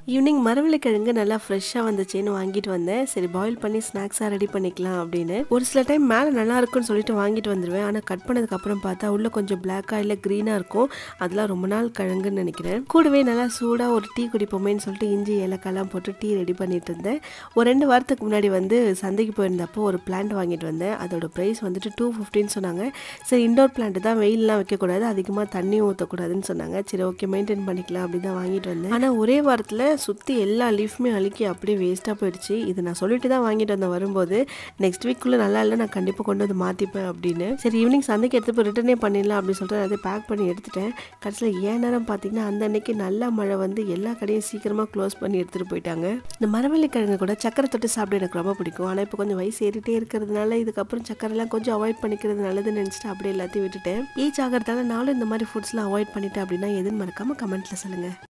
evening மரவள்ளிக்கிழங்கு நல்லா ஃப்ரெஷ்ஷாக வந்துச்சேன்னு வாங்கிட்டு வந்தேன் சரி பாயில் பண்ணி ஸ்நாக்ஸாக ரெடி பண்ணிக்கலாம் அப்படின்னு ஒரு சில டைம் மேலே நல்லா இருக்கும்னு சொல்லிட்டு வாங்கிட்டு வந்துடுவேன் ஆனால் கட் பண்ணதுக்கப்புறம் பார்த்தா உள்ளே கொஞ்சம் பிளாக்காக இல்லை க்ரீனாக இருக்கும் அதெல்லாம் ரொம்ப நாள் கிழங்குன்னு நினைக்கிறேன் கூடவே நல்லா சூடாக ஒரு டீ குடிப்போமேன்னு சொல்லிட்டு இஞ்சி ஏலக்காய்லாம் போட்டு டீ ரெடி பண்ணிட்டு இருந்தேன் ஒரு ரெண்டு வாரத்துக்கு முன்னாடி வந்து சந்தைக்கு போயிருந்தப்போ ஒரு பிளான்ட் வாங்கிட்டு வந்தேன் அதோட ப்ரைஸ் வந்துட்டு டூ ஃபிஃப்டின்னு சொன்னாங்க சரி இண்டோர் பிளான்ட் தான் வெயிலெலாம் வைக்கக்கூடாது அதிகமாக தண்ணியும் ஊற்றக்கூடாதுன்னு சொன்னாங்க சரி ஓகே மெயின்டைன் பண்ணிக்கலாம் அப்படி தான் வாங்கிட்டு வந்தேன் ஆனால் ஒரே வாரத்தில் சுற்றி எல்லா லீஃப்மே அழுக்கி அப்படியே வேஸ்ட்டாக போயிடுச்சு இது நான் சொல்லிட்டு தான் வாங்கிட்டு வந்தேன் வரும்போது நெக்ஸ்ட் வீக்குள்ளே நல்லா இல்லை நான் கண்டிப்பாக கொண்டு வந்து மாற்றிப்பேன் அப்படின்னு சரி ஈவினிங் சந்தைக்கு எடுத்து போய் ரிட்டனே பண்ணிடலாம் அப்படின்னு சொல்லிட்டு அதை பேக் பண்ணி எடுத்துட்டேன் கடைசியில் ஏன் நேரம் பார்த்தீங்கன்னா அந்த அன்னைக்கு நல்ல மழை வந்து எல்லா கடையும் சீக்கிரமாக க்ளோஸ் பண்ணி எடுத்துகிட்டு போயிட்டாங்க இந்த மரவள்ளி கிழங்கு கூட சக்கரை தொட்டு சாப்பிட எனக்கு ரொம்ப பிடிக்கும் ஆனால் இப்போ கொஞ்சம் வயசு ஏறிட்டே இருக்கிறதுனால இதுக்கப்புறம் சக்கரைலாம் கொஞ்சம் அவாய்ட் பண்ணிக்கிறது நல்லதுன்னு நினச்சிட்டு அப்படியே எல்லாத்தையும் விட்டுட்டேன் ஏஜ் ஆகிறதால நானும் இந்த மாதிரி ஃபுட்ஸ்லாம் அவாய்ட் பண்ணிட்டேன் அப்படின்னா எதுன்னு மறக்காமல் கமெண்ட்டில் சொல்லுங்கள்